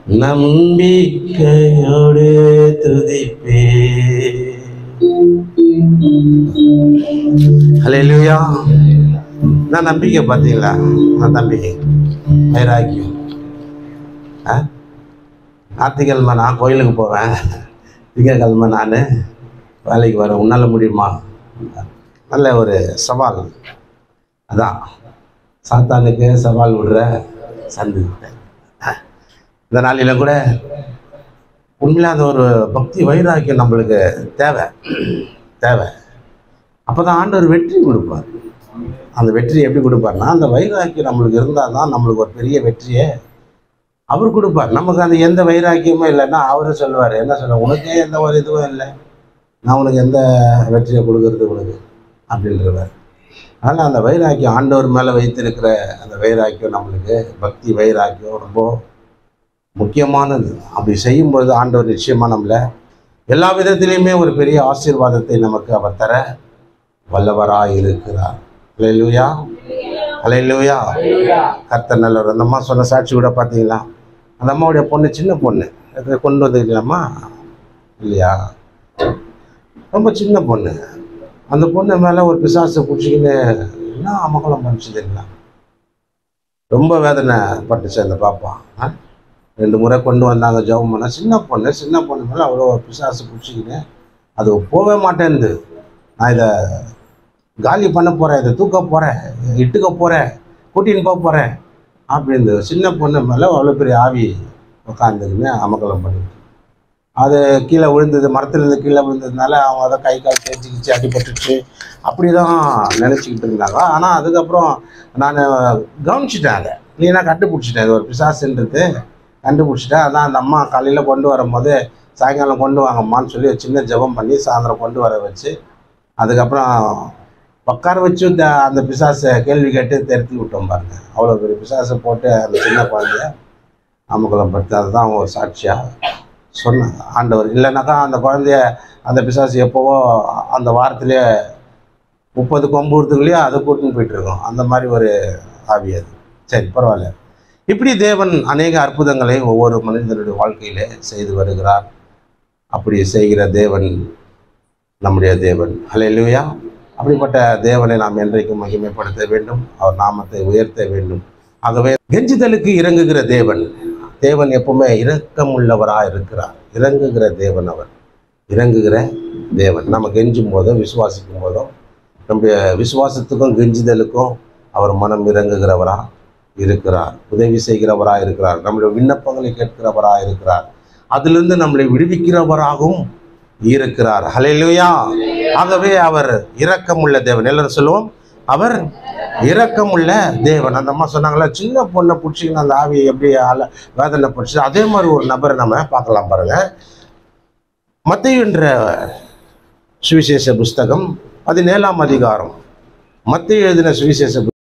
நம்பிக்கையோடு துதிப்பே ஹalleluya நான் நம்பிக்கை பார்த்தீங்களா நான் நம்பிக்கை வைராக்கியம் ஆ ஞாயிற்றுக்கிழமை நான் கோயிலுக்கு போவேன் திங்கக்கிழமை நான் வேலைக்கு வரேன் உன்னால் முடியுமா நல்ல ஒரு சவால் அதான் சாத்தானுக்கு சவால் விடுற சந்து இந்த நாளில கூட உண்மையில அந்த ஒரு பக்தி வைராக்கியம் நம்மளுக்கு தேவை தேவை அப்போ தான் ஆண்டவர் வெற்றி கொடுப்பார் அந்த வெற்றி எப்படி கொடுப்பார்னா அந்த வைராக்கியம் நம்மளுக்கு இருந்தால் தான் நம்மளுக்கு ஒரு பெரிய வெற்றியை அவர் கொடுப்பார் நமக்கு அந்த எந்த வைராக்கியமும் இல்லைன்னா அவரே சொல்லுவார் என்ன சொல்ல உனக்கே எந்த ஒரு இதுவும் இல்லை நான் உனக்கு எந்த வெற்றியை கொடுக்கறது உனக்கு அப்படின்றவர் அதனால் அந்த வைராக்கியம் ஆண்டவர் மேலே வைத்திருக்கிற அந்த வைராக்கியம் நம்மளுக்கு பக்தி வைராக்கியம் ரொம்ப முக்கியமானது அப்படி செய்யும்பொழுது ஆண்டவர் நிச்சயமாக நம்மளை எல்லா விதத்திலையுமே ஒரு பெரிய ஆசீர்வாதத்தை நமக்கு அவர் தர வல்லவராய் இருக்கிறார் அலையிலுயா அலையிலுயா கர்த்தர் நல்லவர் அந்த அம்மா சொன்ன சாட்சி கூட பார்த்தீங்களா அந்த அம்மாவுடைய பொண்ணு சின்ன பொண்ணு அது கொண்டு வந்துக்கலாமா இல்லையா ரொம்ப சின்ன பொண்ணு அந்த பொண்ணு மேலே ஒரு பிசாசை பிடிச்சிக்கின்னு என்ன அமகலம் பண்ணிச்சுதுங்களா ரொம்ப வேதனை பட்டுச்சு அந்த பாப்பா ஆ? ரெண்டு முறை கொண்டு வந்தாங்க ஜெபம் பண்ண சின்ன பொண்ணு சின்ன பொண்ணு மேலே அவ்வளோ பிசாசு பிடிச்சிக்கின்னு அது போகவே மாட்டேன்து நான் இதை காலி பண்ண போகிறேன் இதை தூக்க போகிறேன் இட்டுக்க போகிறேன் கூட்டின்னு போக போகிறேன் அப்படின்னு சின்ன பொண்ணு மேலே அவ்வளோ பெரிய ஆவி உட்காந்துக்கின்னு அமக்கலம் பண்ணிட்டு அது கீழே விழுந்தது மரத்துலேருந்து கீழே விழுந்ததுனால அவங்க அதை கை கால் தேய்ச்சிக்கிச்சு அடிபட்டுச்சு அப்படி தான் நினச்சிக்கிட்டு இருந்தாங்க ஆனால் அதுக்கப்புறம் நான் கவனிச்சிட்டேன் அதை நீனா கண்டுபிடிச்சிட்டேன் இது ஒரு பிசாசுன்றது கண்டுபிடிச்சிட்டேன் அதான் அந்த அம்மா காலையில் கொண்டு வரும்போது சாயங்காலம் கொண்டு வாங்கம்மான்னு சொல்லி ஒரு சின்ன ஜெபம் பண்ணி சாயந்தரம் கொண்டு வர வச்சு அதுக்கப்புறம் உட்கார வச்சு இந்த அந்த பிசாசை கேள்வி கேட்டு திருத்தி விட்டோம் பாருங்க அவ்வளோ பெரிய பிசாசை போட்டு அந்த சின்ன குழந்தைய அமுக்குலம் படுத்து அதுதான் அவங்க ஒரு சாட்சியாக சொன்னாங்க ஆண்டவர் இல்லைனாக்கா அந்த குழந்தைய அந்த பிசாசு எப்போவோ அந்த வாரத்திலே முப்பது கொம்புறதுக்குள்ளேயே அதை கூட்டின்னு போயிட்டு இருக்கோம் அந்த மாதிரி ஒரு ஆவி அது சரி பரவாயில்ல இப்படி தேவன் அநேக அற்புதங்களை ஒவ்வொரு மனிதனுடைய வாழ்க்கையிலே செய்து வருகிறார் அப்படி செய்கிற தேவன் நம்முடைய தேவன் ஹalleluya அப்படிப்பட்ட தேவனை நாம் என்றைக்கும் மகிமைப்படுத்த வேண்டும் அவர் நாமத்தை உயர்த்த வேண்டும் ஆகவே கெஞ்சுதலுக்கு இறங்குகிற தேவன் தேவன் எப்பவுமே இரக்கம் உள்ளவராக இருக்கிறார் இறங்குகிற தேவன் அவர் இறங்குகிற தேவன் நம்ம கெஞ்சும் போதோ விசுவாசிக்கும் போதோ நம்முடைய விசுவாசத்துக்கும் கெஞ்சுதலுக்கும் அவர் மனம் இறங்குகிறவரா இருக்கிறார் உதவி செய்கிறவரா இருக்கிறார் நம்முடைய விண்ணப்பங்களை கேட்கிறவரா இருக்கிறார் அதிலிருந்து நம்மளை விடுவிக்கிறவராகவும் இருக்கிறார் ஹalleluya ஆகவே அவர் இரக்கமுள்ள தேவன் எல்லாரும் சொல்லுவோம் அவர் இரக்கமுள்ள தேவன் அந்த அம்மா சொன்னாங்களா சின்ன பொண்ணை பிடிச்சிக்கின்னு அந்த ஆவியை எப்படி அல வேதனை பிடிச்சி அதே மாதிரி ஒரு நபரை நம்ம பார்க்கலாம் பாருங்க மத்திய என்ற சுவிசேஷ புஸ்தகம் பதினேழாம் அதிகாரம் மத்திய எழுதின சுவிசேஷ